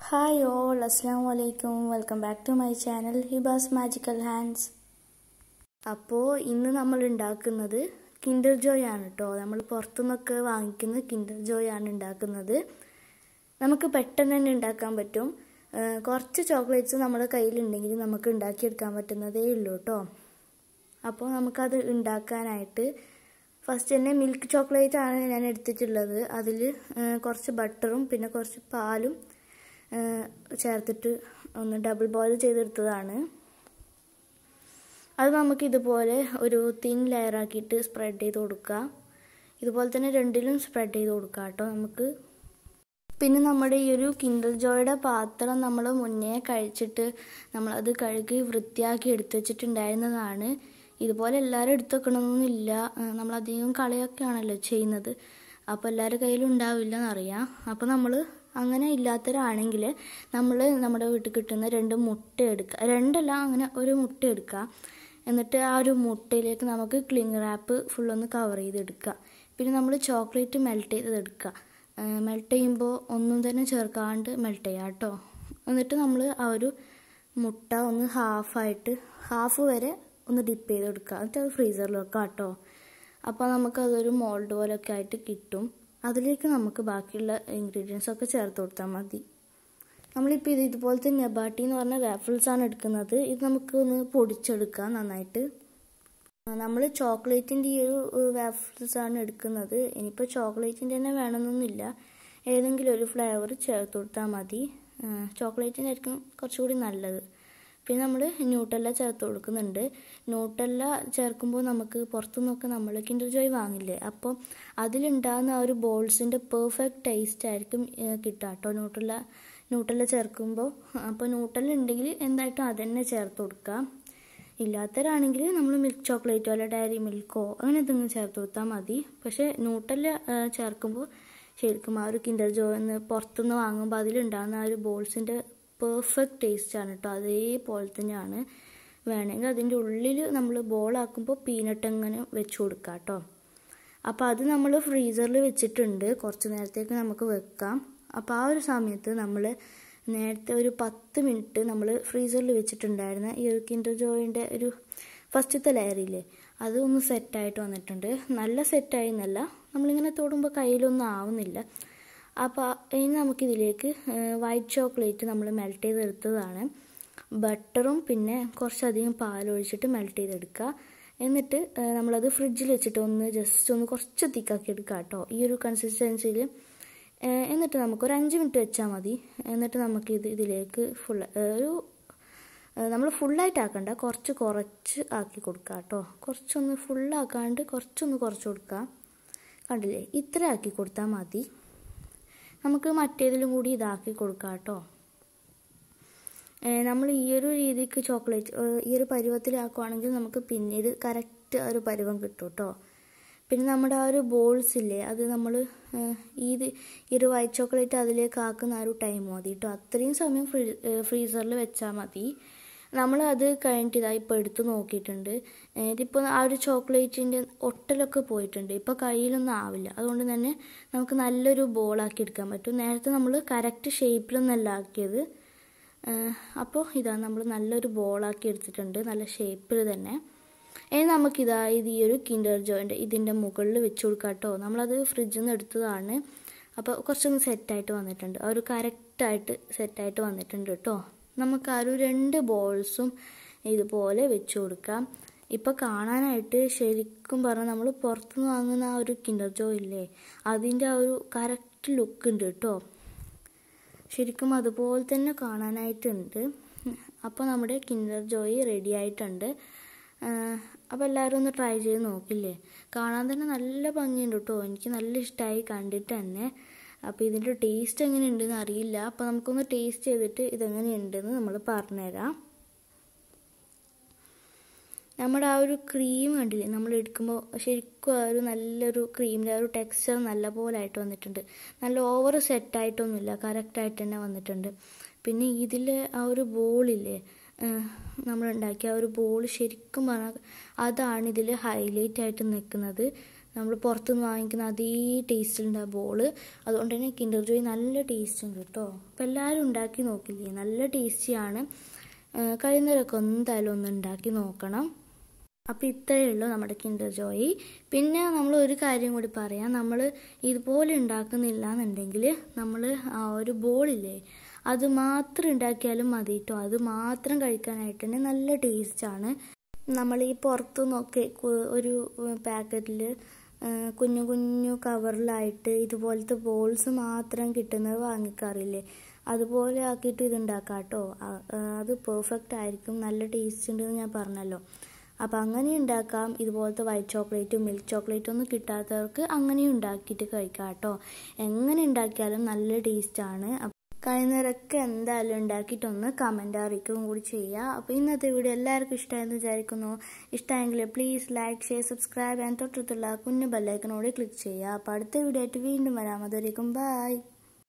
hi all അസ്സാം വലൈക്കും welcome back to my channel Hiba's magical hands അപ്പോൾ ഇന്ന് നമ്മൾ ഉണ്ടാക്കുന്നത് കിൻഡർ ജോയ് ആണ് കേട്ടോ നമ്മൾ പുറത്തുനിന്നൊക്കെ വാങ്ങിക്കുന്ന കിൻഡർ ജോയ് ആണ് ഉണ്ടാക്കുന്നത് നമുക്ക് പെട്ടെന്ന് തന്നെ ഉണ്ടാക്കാൻ പറ്റും ആ, കുറച്ച് ചോക്ലേറ്റ്സ് നമ്മുടെ കയ്യിലുണ്ടെങ്കിൽ നമുക്ക് ഉണ്ടാക്കിയെടുക്കാൻ പറ്റുന്നതേ ഉള്ളൂ കേട്ടോ അപ്പോൾ നമുക്കത് ഉണ്ടാക്കാനായിട്ട് ഫസ്റ്റ് തന്നെ മിൽക്ക് ചോക്ലേറ്റ് ആണ് ഞാൻ എടുത്തിട്ടുള്ളത് അതിൽ കുറച്ച് ബട്ടറും പിന്നെ കുറച്ച് പാലും ആ, ചേർത്തിട്ട് ഒന്ന് ഡബിൾ ബോയിൽ ചെയ്തെടുത്തതാണ് അത് നമുക്ക് ഇതുപോലെ ഒരു തിൻ ലെയർ ആക്കിയിട്ട് സ്പ്രെഡ് ചെയ്ത് കൊടുക്കുക ഇതുപോലെ തന്നെ രണ്ടിലും സ്പ്രെഡ് ചെയ്ത് കൊടുക്കുക കേട്ടോ നമുക്ക് പിന്നെ നമ്മുടെ ഈ ഒരു കിൻഡർ ജോയുടെ പാത്രം നമ്മൾ മുന്നേ കഴിച്ചിട്ട് നമ്മളത് കഴുകി വൃത്തിയാക്കി എടുത്തു വെച്ചിട്ടുണ്ടായിരുന്നതാണ് ഇതുപോലെ എല്ലാവരും എടുത്തു വെക്കണമെന്നൊന്നുമില്ല നമ്മളധികം കളിയൊക്കെയാണല്ലോ ചെയ്യുന്നത് അപ്പോൾ എല്ലാവരുടെ കയ്യിലും ഉണ്ടാവില്ല എന്നറിയാം അപ്പോൾ നമ്മൾ അങ്ങനെ ഇല്ലാത്തവരാണെങ്കിൽ നമ്മൾ നമ്മുടെ വീട്ടിൽ കിട്ടുന്ന രണ്ട് മുട്ട എടുക്കുക രണ്ടല്ല അങ്ങനെ ഒരു മുട്ട എടുക്കുക എന്നിട്ട് ആ ഒരു മുട്ടയിലേക്ക് നമുക്ക് ക്ലിങ് റാപ്പ് ഫുള്ളൊന്ന് കവർ ചെയ്തെടുക്കുക പിന്നെ നമ്മൾ ചോക്ലേറ്റ് മെൽറ്റ് ചെയ്തെടുക്കുക മെൽറ്റ് ചെയ്യുമ്പോൾ ഒന്നും തന്നെ ചേർക്കാണ്ട് മെൽറ്റ് ചെയ്യുക കേട്ടോ എന്നിട്ട് നമ്മൾ ആ ഒരു മുട്ട ഒന്ന് ഹാഫായിട്ട് ഹാഫ് വരെ ഒന്ന് ഡിപ്പ് ചെയ്തെടുക്കുക എന്നിട്ട് അത് ഫ്രീസറിൽ വെക്കാം കേട്ടോ അപ്പോൾ നമുക്കതൊരു മോൾഡ് പോലെയൊക്കെ ആയിട്ട് കിട്ടും അതിലേക്ക് നമുക്ക് ബാക്കിയുള്ള ഇൻഗ്രീഡിയൻസ് ഒക്കെ ചേർത്ത് കൊടുത്താൽ മതി നമ്മളിപ്പോൾ ഇത് ഇതുപോലത്തെ നെബാട്ടി എന്ന് പറഞ്ഞ വാഫിൾസ് ആണ് എടുക്കുന്നത് ഇത് നമുക്ക് ഒന്ന് പൊടിച്ചെടുക്കാം നന്നായിട്ട് നമ്മൾ ചോക്ലേറ്റിൻ്റെ ഈ ഒരു വാഫിൾസ് ആണ് എടുക്കുന്നത് ഇനിയിപ്പോൾ ചോക്ലേറ്റിൻ്റെ തന്നെ വേണമെന്നൊന്നുമില്ല ഏതെങ്കിലും ഒരു ഫ്ലേവർ ചേർത്ത് കൊടുത്താൽ മതി ചോക്ലേറ്റിൻ്റെ ആയിരിക്കും കുറച്ചുകൂടി നല്ലത് പിന്നെ നമ്മൾ ന്യൂട്ടല്ല ചേർത്ത് കൊടുക്കുന്നുണ്ട് ന്യൂട്ടല്ല ചേർക്കുമ്പോൾ നമുക്ക് പുറത്തുനിന്നൊക്കെ നമ്മൾ കിൻഡർ ജോയ് വാങ്ങില്ലേ അപ്പോൾ അതിലുണ്ടാകുന്ന ആ ഒരു ബോൾസിൻ്റെ പെർഫെക്റ്റ് ടേസ്റ്റ് ആയിരിക്കും കിട്ടുക കേട്ടോ ന്യൂട്ടല്ല ന്യൂട്ടല്ല ചേർക്കുമ്പോൾ അപ്പോൾ ന്യൂട്ടല്ല ഉണ്ടെങ്കിൽ എന്തായിട്ടും അതന്നെ ചേർത്ത് കൊടുക്കുക ഇല്ലാത്തവരാണെങ്കിൽ നമ്മൾ മിൽക്ക് ചോക്ലേറ്റോ അല്ല ഡയറി മിൽക്കോ അങ്ങനെ എന്തെങ്കിലും ചേർത്ത് കൊടുത്താൽ മതി പക്ഷേ ന്യൂട്ടല്ല ചേർക്കുമ്പോൾ ശരിക്കും ആ ഒരു കിൻഡർ ജോ എന്ന് പുറത്തുനിന്ന് വാങ്ങുമ്പോൾ അതിലുണ്ടാകുന്ന ആ ഒരു ബോൾസിൻ്റെ പെർഫെക്റ്റ് ടേസ്റ്റാണ് കേട്ടോ അതേപോലെ തന്നെയാണ് വേണമെങ്കിൽ അതിൻ്റെ ഉള്ളിൽ നമ്മൾ ബോളാക്കുമ്പോൾ പീനട്ട് അങ്ങനെ വെച്ച് കൊടുക്കാം കേട്ടോ അപ്പോൾ അത് നമ്മൾ ഫ്രീസറിൽ വെച്ചിട്ടുണ്ട് കുറച്ച് നേരത്തേക്ക് നമുക്ക് വെക്കാം അപ്പോൾ ആ ഒരു സമയത്ത് നമ്മൾ നേരത്തെ ഒരു പത്ത് മിനിറ്റ് നമ്മൾ ഫ്രീസറിൽ വെച്ചിട്ടുണ്ടായിരുന്ന ഈ ഒരു കിൻഡർ ജോയിൻ്റെ ഒരു ഫസ്റ്റത്തെ ലെയറില്ലേ അത് ഒന്ന് സെറ്റായിട്ട് വന്നിട്ടുണ്ട് നല്ല സെറ്റായി എന്നല്ല നമ്മളിങ്ങനെ തൊടുമ്പോൾ കയ്യിലൊന്നും ആവുന്നില്ല അപ്പോൾ ഇനി നമുക്കിതിലേക്ക് വൈറ്റ് ചോക്ലേറ്റ് നമ്മൾ മെൽറ്റ് ചെയ്തെടുത്തതാണ് ബട്ടറും പിന്നെ കുറച്ചധികം പാലൊഴിച്ചിട്ട് മെൽറ്റ് ചെയ്തെടുക്കുക എന്നിട്ട് നമ്മളത് ഫ്രിഡ്ജിൽ വെച്ചിട്ട് ഒന്ന് ജസ്റ്റ് ഒന്ന് കുറച്ച് തിക്കാക്കി എടുക്കുക കേട്ടോ ഈ ഒരു കൺസിസ്റ്റൻസിയിൽ എന്നിട്ട് നമുക്ക് ഒരു അഞ്ച് മിനിറ്റ് വെച്ചാൽ മതി എന്നിട്ട് നമുക്കിത് ഇതിലേക്ക് ഫുൾ ഒരു നമ്മൾ ഫുള്ളായിട്ട് ആക്കണ്ട കുറച്ച് കുറച്ച് ആക്കി കൊടുക്കുക കേട്ടോ കുറച്ചൊന്ന് ഫുള്ളാക്കാണ്ട് കുറച്ചൊന്ന് കുറച്ച് കൊടുക്കുക കണ്ടില്ലേ ഇത്ര ആക്കി കൊടുത്താൽ മതി നമുക്ക് മറ്റേതിലും കൂടി ഇതാക്കി കൊടുക്കാം കേട്ടോ നമ്മൾ ഈ ഒരു രീതിക്ക് ചോക്ലേറ്റ് ഈ ഒരു പരുവത്തിലാക്കുവാണെങ്കിൽ നമുക്ക് പിന്നീട് കറക്റ്റ് ആ ഒരു പരുവം കിട്ടും കേട്ടോ പിന്നെ നമ്മുടെ ആ ഒരു ബോൾസ് ഇല്ലേ അത് നമ്മൾ ഇത് ഈ ഒരു വൈറ്റ് ചോക്ലേറ്റ് അതിലേക്ക് ആക്കുന്ന ആ ഒരു ടൈം മതി കേട്ടോ അത്രയും സമയം ഫ്രീ ഫ്രീസറിൽ വെച്ചാൽ മതി നമ്മൾ അത് കഴിഞ്ഞിട്ട് ഇതാ ഇപ്പോൾ എടുത്ത് നോക്കിയിട്ടുണ്ട് ഇതിപ്പോൾ ആ ഒരു ചോക്ലേറ്റിൻ്റെ ഒട്ടലൊക്കെ പോയിട്ടുണ്ട് ഇപ്പോൾ കയ്യിലൊന്നും ആവില്ല അതുകൊണ്ട് തന്നെ നമുക്ക് നല്ലൊരു ബോളാക്കി എടുക്കാൻ പറ്റും നേരത്തെ നമ്മൾ കറക്റ്റ് ഷേപ്പിലൊന്നല്ല ആക്കിയത് അപ്പോൾ ഇതാ നമ്മൾ നല്ലൊരു ബോളാക്കി എടുത്തിട്ടുണ്ട് നല്ല ഷേപ്പിൽ തന്നെ ഇനി നമുക്കിതാ ഇത് ഈ ഒരു കിൻഡർ ജോയിൻ്റ് ഇതിൻ്റെ മുകളിൽ വെച്ച് കൊടുക്കാം കേട്ടോ നമ്മളത് ഫ്രിഡ്ജിൽ നിന്ന് എടുത്തതാണ് അപ്പോൾ കുറച്ചൊന്ന് സെറ്റായിട്ട് വന്നിട്ടുണ്ട് ആ ഒരു കറക്റ്റായിട്ട് സെറ്റായിട്ട് വന്നിട്ടുണ്ട് കേട്ടോ നമുക്ക് ആ ഒരു രണ്ട് ബോൾസും ഇതുപോലെ വെച്ച് കൊടുക്കാം ഇപ്പോൾ കാണാനായിട്ട് ശരിക്കും പറഞ്ഞാൽ നമ്മൾ പുറത്തുനിന്ന് വാങ്ങുന്ന ആ ഒരു കിൻഡർ ജോ ഇല്ലേ അതിൻ്റെ ആ ഒരു കറക്റ്റ് ലുക്ക് ഉണ്ട് കേട്ടോ ശരിക്കും അതുപോലെ തന്നെ കാണാനായിട്ടുണ്ട് അപ്പോൾ നമ്മുടെ കിൻഡർ ജോയി റെഡി ആയിട്ടുണ്ട് അപ്പോൾ എല്ലാവരും ഒന്ന് ട്രൈ ചെയ്ത് നോക്കില്ലേ കാണാൻ തന്നെ നല്ല ഭംഗിയുണ്ട് കേട്ടോ എനിക്ക് നല്ല ഇഷ്ടമായി കണ്ടിട്ട് തന്നെ അപ്പോൾ ഇതിൻ്റെ ടേസ്റ്റ് എങ്ങനെയുണ്ടെന്ന് അറിയില്ല അപ്പോൾ നമുക്കൊന്ന് ടേസ്റ്റ് ചെയ്തിട്ട് ഇതെങ്ങനെയുണ്ടെന്ന് നമ്മൾ പറഞ്ഞുതരാം നമ്മുടെ ആ ഒരു ക്രീം കണ്ടില്ലേ നമ്മൾ എടുക്കുമ്പോൾ ശരിക്കും ആ ഒരു നല്ലൊരു ക്രീമിൻ്റെ ആ ഒരു ടെക്സ്ചർ നല്ല പോലെ ആയിട്ട് വന്നിട്ടുണ്ട് നല്ല ഓവർ സെറ്റായിട്ടൊന്നുമില്ല കറക്റ്റായിട്ട് തന്നെ വന്നിട്ടുണ്ട് പിന്നെ ഇതിൽ ആ ഒരു ബോളില്ലേ നമ്മളുണ്ടാക്കിയ ആ ഒരു ബോൾ ശരിക്കും പറഞ്ഞാൽ അതാണ് ഇതിൽ ഹൈലൈറ്റ് ആയിട്ട് നിൽക്കുന്നത് നമ്മൾ പുറത്തുനിന്ന് വാങ്ങിക്കുന്ന അതേ ടേസ്റ്റിലുണ്ട് ആ ബോൾ അതുകൊണ്ട് തന്നെ കിൻഡർ ജോയ് നല്ല ടേസ്റ്റ് ഉണ്ട് കേട്ടോ അപ്പോൾ എല്ലാവരും ഉണ്ടാക്കി നോക്കില്ലേ നല്ല ടേസ്റ്റിയാണ് കഴിയുന്നവരൊക്കെ എന്തായാലും ഒന്ന് ഉണ്ടാക്കി നോക്കണം അപ്പോൾ ഇത്രയേ ഉള്ളൂ നമ്മുടെ കിൻഡർ ജോയി പിന്നെ നമ്മൾ ഒരു കാര്യം കൂടി പറയാം നമ്മൾ ഇതുപോലെ ഉണ്ടാക്കുന്നില്ല എന്നുണ്ടെങ്കിൽ നമ്മൾ ആ ഒരു ബോളില്ലേ അത് മാത്രം ഉണ്ടാക്കിയാലും മതി കേട്ടോ അത് മാത്രം കഴിക്കാനായിട്ട് തന്നെ നല്ല ടേസ്റ്റാണ് നമ്മൾ ഈ പുറത്തുനിന്നൊക്കെ ഒരു പാക്കറ്റിൽ കുഞ്ഞു കുഞ്ഞു കവറിലായിട്ട് ഇതുപോലത്തെ ബോൾസ് മാത്രം കിട്ടുന്നത് വാങ്ങിക്കാറില്ലേ അതുപോലെ ആക്കിയിട്ട് ഇത് ഉണ്ടാക്കാം കേട്ടോ അത് പെർഫെക്റ്റ് ആയിരിക്കും നല്ല ടേസ്റ്റ് ഉണ്ടെന്ന് ഞാൻ പറഞ്ഞല്ലോ അപ്പോൾ അങ്ങനെ ഉണ്ടാക്കാം ഇതുപോലത്തെ വൈറ്റ് ചോക്ലേറ്റും മിൽക്ക് ചോക്ലേറ്റും ഒന്നും കിട്ടാത്തവർക്ക് അങ്ങനെയും ഉണ്ടാക്കിയിട്ട് കഴിക്കാം കേട്ടോ എങ്ങനെ ഉണ്ടാക്കിയാലും നല്ല ടേസ്റ്റാണ് കഴിയുന്നവരൊക്കെ എന്തായാലും ഉണ്ടാക്കിയിട്ടൊന്ന് കമൻ്റ് അറിയിക്കുകയും കൂടി ചെയ്യുക അപ്പോൾ ഇന്നത്തെ വീഡിയോ എല്ലാവർക്കും ഇഷ്ടമായെന്ന് വിചാരിക്കുന്നു ഇഷ്ടമായെങ്കിൽ please like share subscribe and തൊട്ടടുത്തുള്ള കുഞ്ഞു ബെല്ലൈക്കനോട് ക്ലിക്ക് ചെയ്യുക അപ്പോൾ അടുത്ത വീഡിയോ ആയിട്ട് വീണ്ടും വരാം അതുവരേക്കും ബൈ